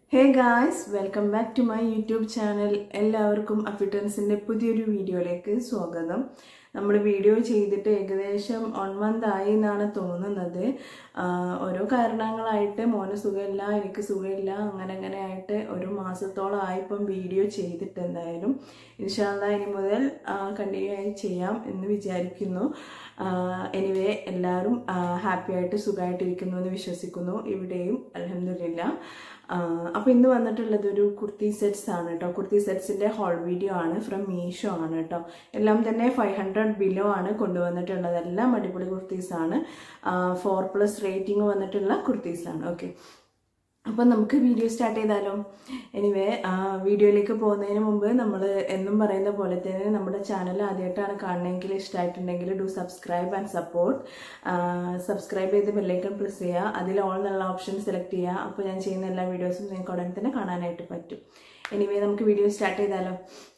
hey guys welcome back to my YouTube channel എല്ലാവർക്കും അഫിറ്റൻസിൻ്റെ പുതിയൊരു വീഡിയോയിലേക്ക് സ്വാഗതം നമ്മൾ വീഡിയോ ചെയ്തിട്ട് ഏകദേശം വൺ മന്ത് ആയി എന്നാണ് തോന്നുന്നത് ആഹ് ഓരോ കാരണങ്ങളായിട്ട് മോന് സുഖമില്ല എനിക്ക് സുഖമില്ല അങ്ങനെ അങ്ങനെ ആയിട്ട് ഒരു മാസത്തോളം ആയിപ്പം വീഡിയോ ചെയ്തിട്ട് എന്തായാലും ഇൻഷാല്ല ഇനി മുതൽ കണ്ടിന്യൂ ആയി ചെയ്യാം എന്ന് വിചാരിക്കുന്നു എനിവേ എല്ലാവരും ഹാപ്പി ആയിട്ട് സുഖമായിട്ടിരിക്കുന്നു എന്ന് വിശ്വസിക്കുന്നു ഇവിടെയും അലഹമില്ല അപ്പോൾ ഇന്ന് വന്നിട്ടുള്ളത് ഒരു കുർത്തി സെറ്റ്സ് ആണ് കേട്ടോ കുർത്തി സെറ്റ്സിൻ്റെ ഹോൾ വീഡിയോ ആണ് ഫ്രം മീഷോ ആണ് കേട്ടോ എല്ലാം തന്നെ ഫൈവ് ഹൺഡ്രഡ് ബിലോ ആണ് കൊണ്ടുവന്നിട്ടുള്ളത് എല്ലാം അടിപൊളി കുർത്തീസ് ആണ് ഫോർ പ്ലസ് റേറ്റിംഗ് വന്നിട്ടുള്ള കുർത്തീസ് ആണ് ഓക്കെ അപ്പം നമുക്ക് വീഡിയോ സ്റ്റാർട്ട് ചെയ്താലോ എനിവേ വീഡിയോയിലേക്ക് പോകുന്നതിന് മുമ്പ് നമ്മൾ എന്നും പറയുന്ന പോലെ തന്നെ നമ്മുടെ ചാനൽ ആദ്യമായിട്ടാണ് കാണണമെങ്കിൽ ഇഷ്ടമായിട്ടുണ്ടെങ്കിൽ do subscribe and support subscribe ചെയ്ത് ബെല്ലൈക്കൺ പ്രസ് ചെയ്യുക അതിൽ ഓൾ എന്നുള്ള ഓപ്ഷൻ സെലക്ട് ചെയ്യുക അപ്പോൾ ഞാൻ ചെയ്യുന്ന എല്ലാ വീഡിയോസും നിങ്ങൾക്ക് ഉടൻ തന്നെ കാണാനായിട്ട് പറ്റും എനിവേ നമുക്ക് വീഡിയോ സ്റ്റാർട്ട് ചെയ്താലോ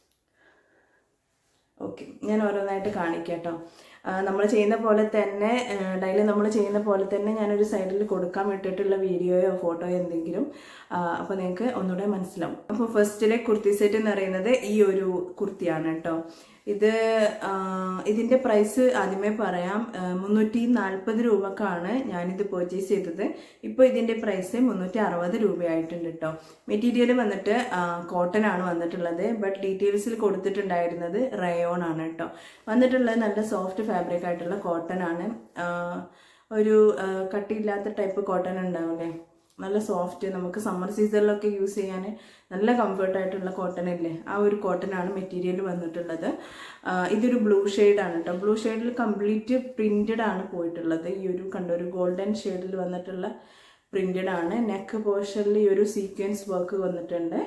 ഓക്കെ ഞാൻ ഓരോന്നായിട്ട് കാണിക്കാം കേട്ടോ നമ്മൾ ചെയ്യുന്ന പോലെ തന്നെ ഡെയിലി നമ്മൾ ചെയ്യുന്ന പോലെ തന്നെ ഞാനൊരു സൈഡിൽ കൊടുക്കാൻ വിട്ടിട്ടുള്ള വീഡിയോയോ ഫോട്ടോയോ എന്തെങ്കിലും അപ്പോൾ നിങ്ങൾക്ക് ഒന്നുകൂടെ മനസ്സിലാവും അപ്പോൾ ഫസ്റ്റിലെ കുർത്തി സെറ്റ് എന്ന് പറയുന്നത് ഈ ഒരു കുർത്തിയാണ് കേട്ടോ ഇത് ഇതിൻ്റെ പ്രൈസ് ആദ്യമേ പറയാം മുന്നൂറ്റി നാൽപ്പത് രൂപക്കാണ് ഞാനിത് പർച്ചേസ് ചെയ്തത് ഇപ്പോൾ ഇതിൻ്റെ പ്രൈസ് മുന്നൂറ്റി അറുപത് രൂപയായിട്ടുണ്ട് കേട്ടോ മെറ്റീരിയൽ വന്നിട്ട് കോട്ടൺ ആണ് വന്നിട്ടുള്ളത് ബട്ട് ഡീറ്റെയിൽസിൽ കൊടുത്തിട്ടുണ്ടായിരുന്നത് റയോൺ ആണ് കേട്ടോ വന്നിട്ടുള്ളത് നല്ല സോഫ്റ്റ് ഫാബ്രിക് ആയിട്ടുള്ള കോട്ടൺ ആണ് ഒരു കട്ടിയില്ലാത്ത ടൈപ്പ് കോട്ടൺ ഉണ്ടാവില്ലേ നല്ല സോഫ്റ്റ് നമുക്ക് സമ്മർ സീസണിലൊക്കെ യൂസ് ചെയ്യാൻ നല്ല കംഫർട്ടായിട്ടുള്ള കോട്ടൺ ഇല്ലേ ആ ഒരു കോട്ടൺ ആണ് മെറ്റീരിയൽ വന്നിട്ടുള്ളത് ഇതൊരു ബ്ലൂ ആണ് കേട്ടോ ബ്ലൂ ഷെയ്ഡിൽ കംപ്ലീറ്റ് പ്രിന്റഡ് ആണ് പോയിട്ടുള്ളത് ഈ ഒരു കണ്ട ഒരു ഗോൾഡൻ ഷെയ്ഡിൽ വന്നിട്ടുള്ള പ്രിന്റഡ് ആണ് നെക്ക് പോർഷനിൽ ഈ ഒരു സീക്വൻസ് വർക്ക് വന്നിട്ടുണ്ട്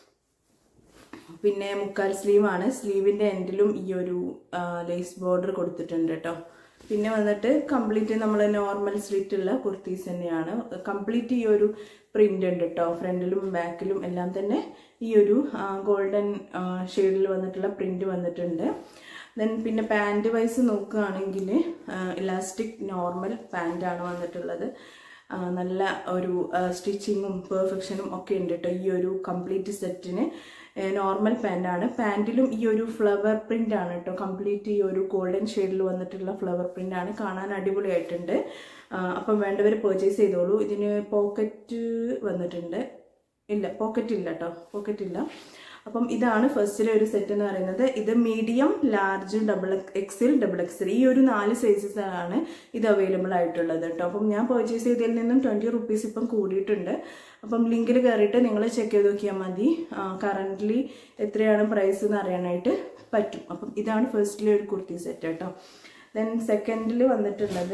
പിന്നെ മുക്കാൽ സ്ലീവാണ് സ്ലീവിൻ്റെ എൻഡിലും ഈ ഒരു ലേസ് ബോർഡർ കൊടുത്തിട്ടുണ്ട് കേട്ടോ പിന്നെ വന്നിട്ട് കംപ്ലീറ്റ് നമ്മൾ നോർമൽ സ്ലിറ്റുള്ള കുർത്തീസ് തന്നെയാണ് കംപ്ലീറ്റ് ഈ ഒരു പ്രിന്റ് ഉണ്ട് കേട്ടോ ഫ്രണ്ടിലും ബാക്കിലും എല്ലാം തന്നെ ഈ ഒരു ഗോൾഡൻ ഷെയ്ഡിൽ വന്നിട്ടുള്ള പ്രിന്റ് വന്നിട്ടുണ്ട് ദെൻ പിന്നെ പാൻറ് വൈസ് നോക്കുകയാണെങ്കിൽ ഇലാസ്റ്റിക് നോർമൽ പാൻറ്റാണ് വന്നിട്ടുള്ളത് നല്ല ഒരു സ്റ്റിച്ചിങ്ങും പെർഫെക്ഷനും ഒക്കെ ഉണ്ട് കേട്ടോ ഈ ഒരു കംപ്ലീറ്റ് സെറ്റിന് നോർമൽ പാൻറ്റാണ് പാൻറ്റിലും ഈ ഒരു ഫ്ലവർ പ്രിൻ്റ് ആണ് കേട്ടോ കംപ്ലീറ്റ് ഈ ഒരു ഗോൾഡൻ ഷെയ്ഡിൽ വന്നിട്ടുള്ള ഫ്ലവർ പ്രിൻ്റ് ആണ് കാണാൻ അടിപൊളിയായിട്ടുണ്ട് അപ്പം വേണ്ടവർ പർച്ചേസ് ചെയ്തോളൂ ഇതിന് പോക്കറ്റ് വന്നിട്ടുണ്ട് ഇല്ല പോക്കറ്റ് ഇല്ല കേട്ടോ പോക്കറ്റ് ഇല്ല അപ്പം ഇതാണ് ഫസ്റ്റിലെ ഒരു സെറ്റ് എന്ന് പറയുന്നത് ഇത് medium large double XL double XL ഈ ഒരു നാല് സൈസസ് ആണ് ഇത് അവൈലബിൾ ആയിട്ടുള്ളത് കേട്ടോ അപ്പം ഞാൻ പർച്ചേസ് ചെയ്തതിൽ നിന്നും ട്വൻറ്റി റുപ്പീസ് ഇപ്പം കൂടിയിട്ടുണ്ട് അപ്പം ലിങ്കിൽ കയറിയിട്ട് നിങ്ങൾ ചെക്ക് ചെയ്ത് നോക്കിയാൽ മതി കറൻ്റ്ലി എത്രയാണ് പ്രൈസ് എന്ന് അറിയാനായിട്ട് പറ്റും അപ്പം ഇതാണ് ഫസ്റ്റിലെ ഒരു കുർത്തി സെറ്റ് കേട്ടോ ദെൻ സെക്കൻഡിൽ വന്നിട്ടുള്ളത്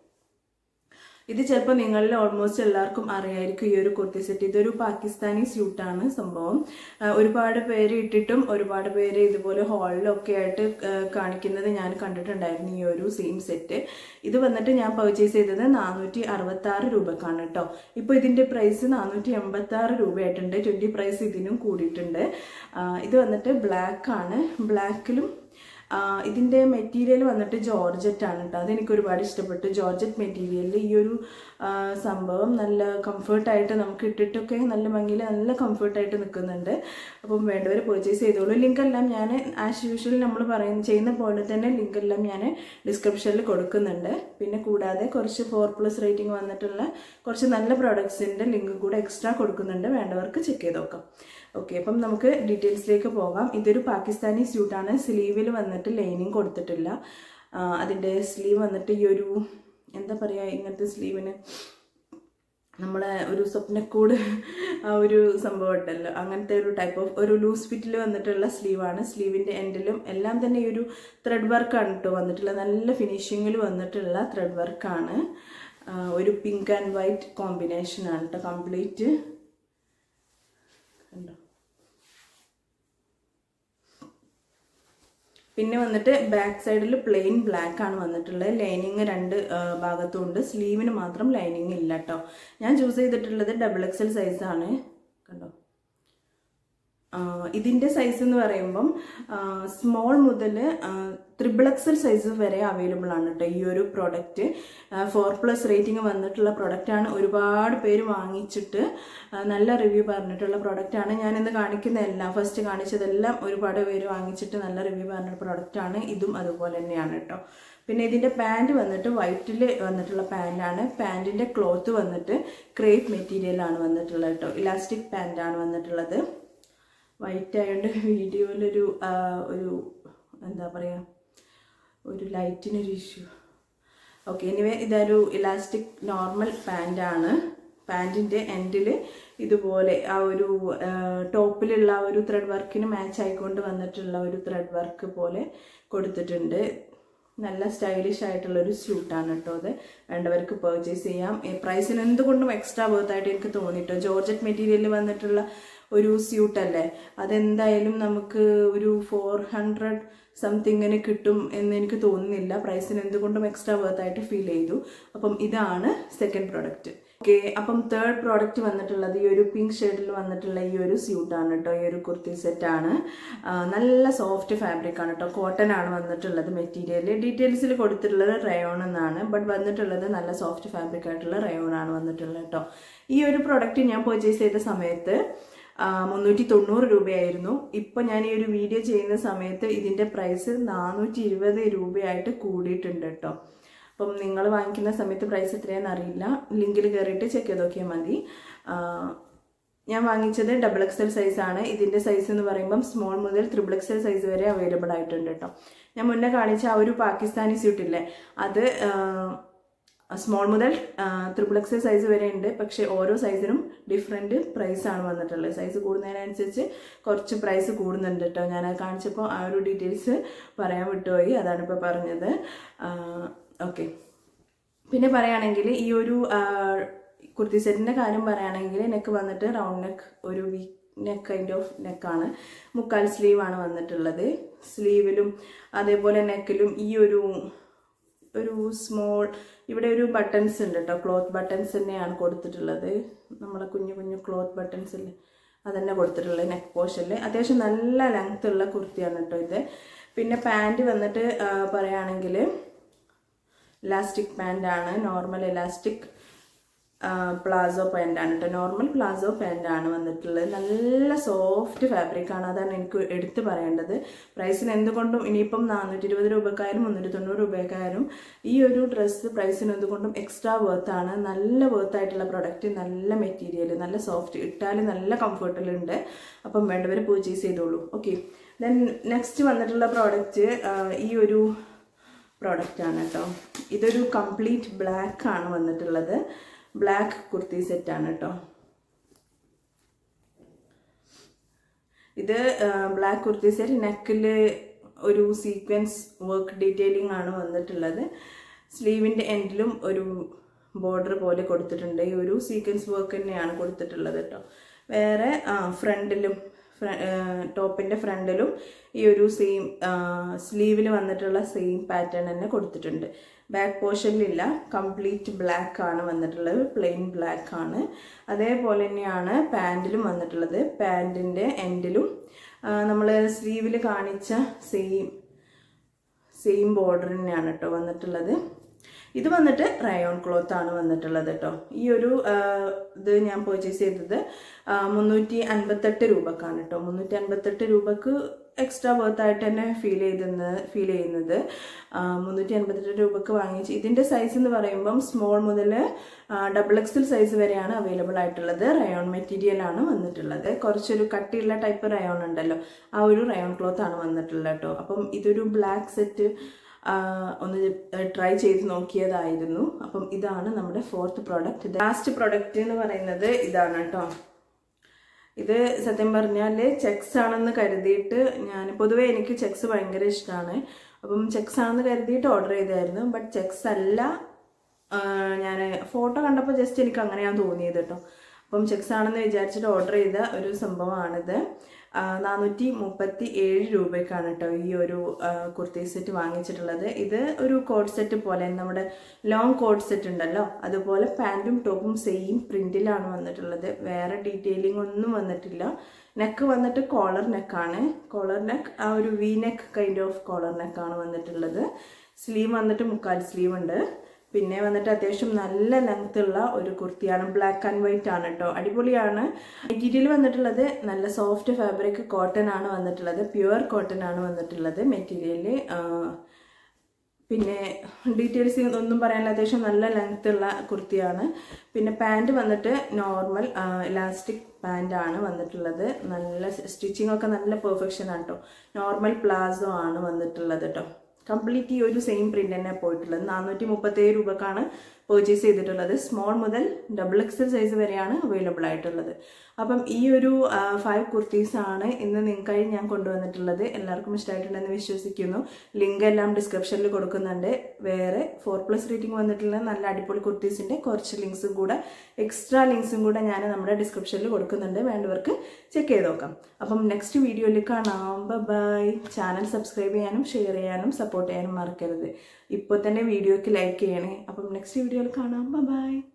ഇത് ചിലപ്പോൾ നിങ്ങളിൽ ഓൾമോസ്റ്റ് എല്ലാവർക്കും അറിയായിരിക്കും ഈ ഒരു കുർത്തി സെറ്റ് ഇതൊരു പാകിസ്ഥാനി സ്യൂട്ടാണ് സംഭവം ഒരുപാട് പേര് ഇട്ടിട്ടും ഒരുപാട് പേര് ഇതുപോലെ ഹാളിലൊക്കെ ആയിട്ട് കാണിക്കുന്നത് ഞാൻ കണ്ടിട്ടുണ്ടായിരുന്നു ഈ ഒരു സെയിം സെറ്റ് ഇത് വന്നിട്ട് ഞാൻ പർച്ചേസ് ചെയ്തത് നാനൂറ്റി അറുപത്തി ആറ് രൂപക്കാണ് കേട്ടോ ഇപ്പോൾ ഇതിൻ്റെ പ്രൈസ് നാനൂറ്റി എൺപത്തി ആറ് രൂപയായിട്ടുണ്ട് ട്വൻറ്റി പ്രൈസ് ഇതിനും കൂടിയിട്ടുണ്ട് ഇത് വന്നിട്ട് ബ്ലാക്ക് ആണ് ബ്ലാക്കിലും ഇതിൻ്റെ മെറ്റീരിയൽ വന്നിട്ട് ജോർജറ്റ് ആണ് കേട്ടോ അതെനിക്ക് ഒരുപാട് ഇഷ്ടപ്പെട്ടു ജോർജറ്റ് മെറ്റീരിയലിൽ ഈ ഒരു സംഭവം നല്ല കംഫർട്ടായിട്ട് നമുക്ക് ഇട്ടിട്ടൊക്കെ നല്ല ഭംഗിയിൽ നല്ല കംഫർട്ടായിട്ട് നിൽക്കുന്നുണ്ട് അപ്പം വേണ്ടവർ പർച്ചേസ് ചെയ്തോളൂ ലിങ്ക് എല്ലാം ഞാൻ ആസ് യൂഷ്വൽ നമ്മൾ പറയുന്ന ചെയ്യുന്ന പോലെ തന്നെ ലിങ്ക് എല്ലാം ഞാൻ ഡിസ്ക്രിപ്ഷനിൽ കൊടുക്കുന്നുണ്ട് പിന്നെ കൂടാതെ കുറച്ച് ഫോർ പ്ലസ് റേറ്റിംഗ് വന്നിട്ടുള്ള കുറച്ച് നല്ല പ്രോഡക്ട്സിൻ്റെ ലിങ്ക് കൂടെ എക്സ്ട്രാ കൊടുക്കുന്നുണ്ട് വേണ്ടവർക്ക് ചെക്ക് ചെയ്ത് നോക്കാം ഓക്കെ അപ്പം നമുക്ക് ഡീറ്റെയിൽസിലേക്ക് പോകാം ഇതൊരു പാകിസ്ഥാനി സ്യൂട്ടാണ് സ്ലീവിൽ വന്നിട്ട് ലൈനിങ് കൊടുത്തിട്ടില്ല അതിൻ്റെ സ്ലീവ് വന്നിട്ട് ഈ ഒരു എന്താ പറയുക ഇങ്ങനത്തെ സ്ലീവിന് നമ്മളെ ഒരു സ്വപ്നക്കൂട് ആ ഒരു സംഭവം ഉണ്ടല്ലോ അങ്ങനത്തെ ഒരു ടൈപ്പ് ഓഫ് ഒരു ലൂസ് ഫിറ്റിൽ വന്നിട്ടുള്ള സ്ലീവാണ് സ്ലീവിൻ്റെ എൻഡിലും എല്ലാം തന്നെ ഈ ഒരു ത്രെഡ് വർക്കാണ് കേട്ടോ വന്നിട്ടുള്ള നല്ല ഫിനിഷിങ്ങിൽ വന്നിട്ടുള്ള ത്രെഡ് വർക്കാണ് ഒരു പിങ്ക് ആൻഡ് വൈറ്റ് കോമ്പിനേഷൻ ആണ് കേട്ടോ കംപ്ലീറ്റ് കണ്ടോ പിന്നെ വന്നിട്ട് ബാക്ക് സൈഡിൽ പ്ലെയിൻ ബ്ലാക്ക് ആണ് വന്നിട്ടുള്ളത് ലൈനിങ് രണ്ട് ഭാഗത്തും ഉണ്ട് സ്ലീവിന് മാത്രം ലൈനിങ് ഇല്ല കേട്ടോ ഞാൻ ചൂസ് ചെയ്തിട്ടുള്ളത് ഡബിൾ എക്സൽ സൈസാണ് കണ്ടോ ഇതിൻ്റെ സൈസ് എന്ന് പറയുമ്പം സ്മോൾ മുതൽ ത്രിബിൾ എക്സൽ സൈസ് വരെ അവൈലബിൾ ആണ് കേട്ടോ ഈ ഒരു പ്രോഡക്റ്റ് ഫോർ പ്ലസ് റേറ്റിംഗ് വന്നിട്ടുള്ള പ്രൊഡക്റ്റാണ് ഒരുപാട് പേര് വാങ്ങിച്ചിട്ട് ആ, നല്ല റിവ്യൂ പറഞ്ഞിട്ടുള്ള പ്രൊഡക്റ്റാണ് ഞാനിന്ന് കാണിക്കുന്നതെല്ലാം ഫസ്റ്റ് കാണിച്ചതെല്ലാം ഒരുപാട് പേര് വാങ്ങിച്ചിട്ട് നല്ല റിവ്യൂ പറഞ്ഞ പ്രൊഡക്റ്റാണ് ഇതും അതുപോലെ തന്നെയാണ് കേട്ടോ പിന്നെ ഇതിൻ്റെ പാൻറ് വന്നിട്ട് വൈറ്റിൽ വന്നിട്ടുള്ള പാൻറ്റാണ് പാൻറ്റിൻ്റെ ക്ലോത്ത് വന്നിട്ട് ക്രേപ്പ് മെറ്റീരിയലാണ് വന്നിട്ടുള്ളത് കേട്ടോ ഇലാസ്റ്റിക് പാൻറ്റാണ് വന്നിട്ടുള്ളത് വൈറ്റ് ആയതുകൊണ്ട് വീഡിയോയിലൊരു ആ, ഒരു എന്താ പറയുക ഒരു ലൈറ്റിനൊരു ഇഷ്യൂ ഓക്കെ എനിവേ ഇതൊരു ഇലാസ്റ്റിക് നോർമൽ പാൻറ്റാണ് പാൻറ്റിൻ്റെ എൻഡിൽ ഇതുപോലെ ആ ഒരു ടോപ്പിലുള്ള ആ ഒരു ത്രെഡ് വർക്കിന് മാച്ച് ആയിക്കൊണ്ട് വന്നിട്ടുള്ള ഒരു ത്രെഡ് വർക്ക് പോലെ കൊടുത്തിട്ടുണ്ട് നല്ല സ്റ്റൈലിഷ് ആയിട്ടുള്ള ഒരു സ്യൂട്ടാണ് കേട്ടോ അത് വേണ്ടവർക്ക് പർച്ചേസ് ചെയ്യാം ഈ പ്രൈസിന് എന്തുകൊണ്ടും എക്സ്ട്രാ ആയിട്ട് എനിക്ക് തോന്നിട്ടോ ജോർജറ്റ് മെറ്റീരിയലിൽ വന്നിട്ടുള്ള ഒരു സ്യൂട്ടല്ലേ അതെന്തായാലും നമുക്ക് ഒരു ഫോർ ഹൺഡ്രഡ് സംതിങ്ങിന് കിട്ടും എന്ന് എനിക്ക് തോന്നുന്നില്ല പ്രൈസിന് എന്തുകൊണ്ടും എക്സ്ട്രാ ആയിട്ട് ഫീൽ ചെയ്തു അപ്പം ഇതാണ് സെക്കൻഡ് പ്രോഡക്റ്റ് ഓക്കെ അപ്പം തേർഡ് പ്രോഡക്റ്റ് വന്നിട്ടുള്ളത് ഈ ഒരു പിങ്ക് ഷെയ്ഡിൽ വന്നിട്ടുള്ള ഈ ഒരു സ്യൂട്ടാണ് കേട്ടോ ഈ ഒരു കുർത്തി സെറ്റാണ് നല്ല സോഫ്റ്റ് ഫാബ്രിക് ആണ് കേട്ടോ കോട്ടൺ ആണ് വന്നിട്ടുള്ളത് മെറ്റീരിയൽ ഡീറ്റെയിൽസിൽ കൊടുത്തിട്ടുള്ളത് റയോൺ എന്നാണ് ബട്ട് വന്നിട്ടുള്ളത് നല്ല സോഫ്റ്റ് ഫാബ്രിക് ആയിട്ടുള്ള റയോൺ ആണ് വന്നിട്ടുള്ളത് കേട്ടോ ഈ ഒരു പ്രൊഡക്റ്റ് ഞാൻ പർച്ചേസ് ചെയ്ത സമയത്ത് മുന്നൂറ്റി തൊണ്ണൂറ് രൂപയായിരുന്നു ഇപ്പൊ ഞാൻ ഈ ഒരു വീഡിയോ ചെയ്യുന്ന സമയത്ത് ഇതിന്റെ പ്രൈസ് നാനൂറ്റി ഇരുപത് രൂപയായിട്ട് കൂടിയിട്ടുണ്ട് കേട്ടോ അപ്പം നിങ്ങൾ വാങ്ങിക്കുന്ന സമയത്ത് പ്രൈസ് എത്രയാണെന്ന് അറിയില്ല ലിങ്കിൽ കയറിയിട്ട് ചെക്ക് ചെയ്ത് നോക്കിയാൽ മതി ആ, ഞാൻ വാങ്ങിച്ചത് ഡബിൾ എക്സൽ സൈസ് ആണ് ഇതിന്റെ സൈസ് എന്ന് പറയുമ്പം സ്മോൾ മുതൽ ത്രിബിൾ എക്സൽ സൈസ് വരെ അവൈലബിൾ ആയിട്ടുണ്ട് കേട്ടോ ഞാൻ മുന്നേ കാണിച്ച ആ ഒരു പാകിസ്ഥാനി സ്യൂട്ടില്ലേ അത് സ്മോൾ മുതൽ ത്രിബിൾ എക്സൽ സൈസ് വരെ ഉണ്ട് പക്ഷേ ഓരോ സൈസിനും ഡിഫറെൻറ്റ് പ്രൈസ് ആണ് വന്നിട്ടുള്ളത് സൈസ് കൂടുന്നതിനനുസരിച്ച് കുറച്ച് പ്രൈസ് കൂടുന്നുണ്ട് കേട്ടോ ഞാൻ അത് കാണിച്ചപ്പോൾ ആ ഒരു ഡീറ്റെയിൽസ് പറയാൻ വിട്ടുപോയി അതാണ് ഇപ്പോൾ പറഞ്ഞത് ഓക്കെ പിന്നെ പറയുകയാണെങ്കിൽ ഈ ഒരു ആ, കുർത്തി സെറ്റിൻ്റെ കാര്യം പറയുകയാണെങ്കിൽ നെക്ക് വന്നിട്ട് റൗണ്ട് നെക്ക് ഒരു വീക്ക് നെക്ക് കൈൻഡ് ഓഫ് നെക്കാണ് മുക്കാൽ സ്ലീവാണ് വന്നിട്ടുള്ളത് സ്ലീവിലും അതേപോലെ നെക്കിലും ഈ ഒരു ഒരു സ്മോൾ ഇവിടെ ഒരു ബട്ടൺസ് ഉണ്ട് കേട്ടോ ക്ലോത്ത് ബട്ടൺസ് തന്നെയാണ് കൊടുത്തിട്ടുള്ളത് നമ്മളെ കുഞ്ഞു കുഞ്ഞു ക്ലോത്ത് ബട്ടൺസ് ഇല്ലേ അതന്നെ കൊടുത്തിട്ടുള്ളത് നെക്ക് പോർഷനിൽ അത്യാവശ്യം നല്ല ലെങ്ത് ഉള്ള കുർത്തിയാണ് കേട്ടോ ഇത് പിന്നെ പാൻറ് വന്നിട്ട് ആ, പറയുകയാണെങ്കിൽ ഇലാസ്റ്റിക് പാൻ്റാണ് നോർമൽ ഇലാസ്റ്റിക് പ്ലാസോ പാൻ്റാണ് കേട്ടോ നോർമൽ പ്ലാസോ പാൻ്റാണ് വന്നിട്ടുള്ളത് നല്ല സോഫ്റ്റ് ഫാബ്രിക് ആണ് അതാണ് എനിക്ക് എടുത്തു പറയേണ്ടത് പ്രൈസിന് എന്തുകൊണ്ടും ഇനിയിപ്പം നാനൂറ്റി ഇരുപത് രൂപക്കാരും മുന്നൂറ്റി തൊണ്ണൂറ് രൂപക്കാരും ഈ ഒരു ഡ്രസ്സ് പ്രൈസിന് എന്തുകൊണ്ടും എക്സ്ട്രാ വേർത്താണ് നല്ല വേർത്ത് ആയിട്ടുള്ള പ്രൊഡക്റ്റ് നല്ല മെറ്റീരിയൽ നല്ല സോഫ്റ്റ് ഇട്ടാൽ നല്ല കംഫർട്ടിലുണ്ട് അപ്പം വേണ്ടവർ പർച്ചേസ് ചെയ്തോളൂ ഓക്കെ ദെൻ നെക്സ്റ്റ് വന്നിട്ടുള്ള പ്രോഡക്റ്റ് ഈ ഒരു പ്രോഡക്റ്റ് ആണ് കേട്ടോ ഇതൊരു കംപ്ലീറ്റ് ബ്ലാക്ക് ആണ് വന്നിട്ടുള്ളത് ബ്ലാക്ക് കുർത്തി സെറ്റ് ആണ് കേട്ടോ ഇത് ബ്ലാക്ക് കുർത്തി സെറ്റ് നെക്കിൽ ഒരു സീക്വൻസ് വർക്ക് ഡീറ്റെയിലിംഗ് ആണ് വന്നിട്ടുള്ളത് സ്ലീവിൻ്റെ എൻഡിലും ഒരു ബോർഡർ പോലെ കൊടുത്തിട്ടുണ്ട് ഈ ഒരു സീക്വൻസ് വർക്ക് തന്നെയാണ് കൊടുത്തിട്ടുള്ളത് കേട്ടോ വേറെ ആ ഫ്രണ്ടിലും ടോപ്പിൻ്റെ ഫ്രണ്ടിലും ഈ ഒരു സെയിം സ്ലീവിൽ വന്നിട്ടുള്ള സെയിം പാറ്റേൺ തന്നെ കൊടുത്തിട്ടുണ്ട് ബാക്ക് പോർഷനിലില്ല കംപ്ലീറ്റ് ബ്ലാക്ക് ആണ് വന്നിട്ടുള്ളത് പ്ലെയിൻ ബ്ലാക്ക് ആണ് അതേപോലെ തന്നെയാണ് പാൻറ്റിലും വന്നിട്ടുള്ളത് പാൻറ്റിൻ്റെ എൻഡിലും നമ്മൾ സ്ലീവിൽ കാണിച്ച സെയിം സെയിം ബോർഡർ തന്നെയാണ് കേട്ടോ വന്നിട്ടുള്ളത് ഇത് വന്നിട്ട് റയോൺ ക്ലോത്ത് ആണ് വന്നിട്ടുള്ളത് കേട്ടോ ഈ ഒരു ആ, ഇത് ഞാൻ പർച്ചേസ് ചെയ്തത് ആ, മുന്നൂറ്റി അൻപത്തെട്ട് രൂപക്കാണ് കേട്ടോ മുന്നൂറ്റി അൻപത്തെട്ട് രൂപക്ക് എക്സ്ട്രാ വർത്ത് ആയിട്ട് തന്നെ ഫീൽ ചെയ്തുന്നത് ഫീൽ ചെയ്യുന്നത് ആ, മുന്നൂറ്റി അൻപത്തെട്ട് രൂപക്ക് വാങ്ങിച്ച് ഇതിൻ്റെ സൈസ് എന്ന് പറയുമ്പം സ്മോൾ മുതൽ ഡബിൾ എക്സൽ സൈസ് വരെയാണ് അവൈലബിൾ ആയിട്ടുള്ളത് റയോൺ മെറ്റീരിയൽ ആണ് വന്നിട്ടുള്ളത് കുറച്ചൊരു കട്ടിയുള്ള ടൈപ്പ് റയോൺ ഉണ്ടല്ലോ ആ ഒരു റയോൺ ക്ലോത്ത് ആണ് വന്നിട്ടുള്ളത് കേട്ടോ അപ്പം ഇതൊരു ബ്ലാക്ക് സെറ്റ് ഒന്ന് ട്രൈ ചെയ്ത് നോക്കിയതായിരുന്നു അപ്പം ഇതാണ് നമ്മുടെ ഫോർത്ത് പ്രോഡക്റ്റ് ലാസ്റ്റ് പ്രോഡക്റ്റ് എന്ന് പറയുന്നത് ഇതാണ് കേട്ടോ ഇത് സത്യം പറഞ്ഞാൽ ചെക്സ് ആണെന്ന് കരുതിയിട്ട് ഞാൻ പൊതുവേ എനിക്ക് ചെക്സ് ഭയങ്കര ഇഷ്ടമാണ് അപ്പം ചെക്സ് ആണെന്ന് കരുതിയിട്ട് ഓർഡർ ചെയ്തായിരുന്നു ബട്ട് ചെക്സ് അല്ല ഞാൻ ഫോട്ടോ കണ്ടപ്പോൾ ജസ്റ്റ് എനിക്ക് അങ്ങനെയാണ് തോന്നിയത് കേട്ടോ അപ്പം ചെക്സ് ആണെന്ന് വിചാരിച്ചിട്ട് ഓർഡർ ചെയ്ത ഒരു സംഭവമാണിത് നാനൂറ്റി മുപ്പത്തി ഏഴ് രൂപയ്ക്കാണ് കേട്ടോ ഈ ഒരു ആ, കുർത്തി സെറ്റ് വാങ്ങിച്ചിട്ടുള്ളത് ഇത് ഒരു കോഡ് സെറ്റ് പോലെ നമ്മുടെ ലോങ് കോഡ് സെറ്റ് ഉണ്ടല്ലോ അതുപോലെ പാൻറ്റും ടോപ്പും സെയിം പ്രിന്റിലാണ് വന്നിട്ടുള്ളത് വേറെ ഡീറ്റെയിലിംഗ് ഒന്നും വന്നിട്ടില്ല നെക്ക് വന്നിട്ട് കോളർ നെക്കാണ് കോളർ നെക്ക് ആ ഒരു V neck kind of collar നെക്കാണ് വന്നിട്ടുള്ളത് സ്ലീവ് വന്നിട്ട് മുക്കാൽ സ്ലീവ് ഉണ്ട് പിന്നെ വന്നിട്ട് അത്യാവശ്യം നല്ല ലെങ്ത് ഉള്ള ഒരു കുർത്തിയാണ് ബ്ലാക്ക് ആൻഡ് വൈറ്റ് ആണ് കേട്ടോ അടിപൊളിയാണ് മെറ്റീരിയൽ വന്നിട്ടുള്ളത് നല്ല സോഫ്റ്റ് ഫാബ്രിക് കോട്ടൺ ആണ് വന്നിട്ടുള്ളത് പ്യുവർ കോട്ടൺ ആണ് വന്നിട്ടുള്ളത് മെറ്റീരിയൽ പിന്നെ ഡീറ്റെയിൽസ് ഒന്നും പറയാനില്ല അത്യാവശ്യം നല്ല ലെങ്ത് ഉള്ള കുർത്തിയാണ് പിന്നെ പാൻറ് വന്നിട്ട് നോർമൽ ഇലാസ്റ്റിക് പാൻ്റ് ആണ് വന്നിട്ടുള്ളത് നല്ല സ്റ്റിച്ചിങ് ഒക്കെ നല്ല പെർഫെക്ഷൻ ആണ് കേട്ടോ നോർമൽ പ്ലാസോ ആണ് വന്നിട്ടുള്ളത് കേട്ടോ കംപ്ലീറ്റ് ഈ ഒരു സെയിം പ്രിന്റ് തന്നെ പോയിട്ടുള്ളത് നാനൂറ്റി മുപ്പത്തേഴ് രൂപക്കാണ് പർച്ചേസ് ചെയ്തിട്ടുള്ളത് സ്മോൾ മുതൽ ഡബിൾ എക്സൽ സൈസ് വരെയാണ് അവൈലബിൾ ആയിട്ടുള്ളത് അപ്പം ഈ ഒരു ഫൈവ് കുർത്തീസ് ആണ് ഇന്ന് നിങ്ങൾക്കായി ഞാൻ കൊണ്ടുവന്നിട്ടുള്ളത് എല്ലാവർക്കും ഇഷ്ടമായിട്ടുണ്ടെന്ന് വിശ്വസിക്കുന്നു ലിങ്ക് എല്ലാം ഡിസ്ക്രിപ്ഷനിൽ കൊടുക്കുന്നുണ്ട് വേറെ ഫോർ പ്ലസ് റേറ്റിംഗ് വന്നിട്ടുള്ള നല്ല അടിപൊളി കുർത്തീസിന്റെ കുറച്ച് ലിങ്ക്സും കൂടെ എക്സ്ട്രാ ലിങ്ക്സും കൂടെ ഞാൻ നമ്മുടെ ഡിസ്ക്രിപ്ഷനിൽ കൊടുക്കുന്നുണ്ട് വേണ്ടവർക്ക് ചെക്ക് ചെയ്ത് നോക്കാം അപ്പം നെക്സ്റ്റ് വീഡിയോയിൽ കാണാം ബൈ ചാനൽ സബ്സ്ക്രൈബ് ചെയ്യാനും ഷെയർ ചെയ്യാനും സപ്പോർട്ട് ചെയ്യാനും മറക്കരുത് ഇപ്പോൾ തന്നെ വീഡിയോക്ക് ലൈക്ക് ചെയ്യണേ അപ്പം നെക്സ്റ്റ് വീഡിയോയിൽ കാണാം ബൈ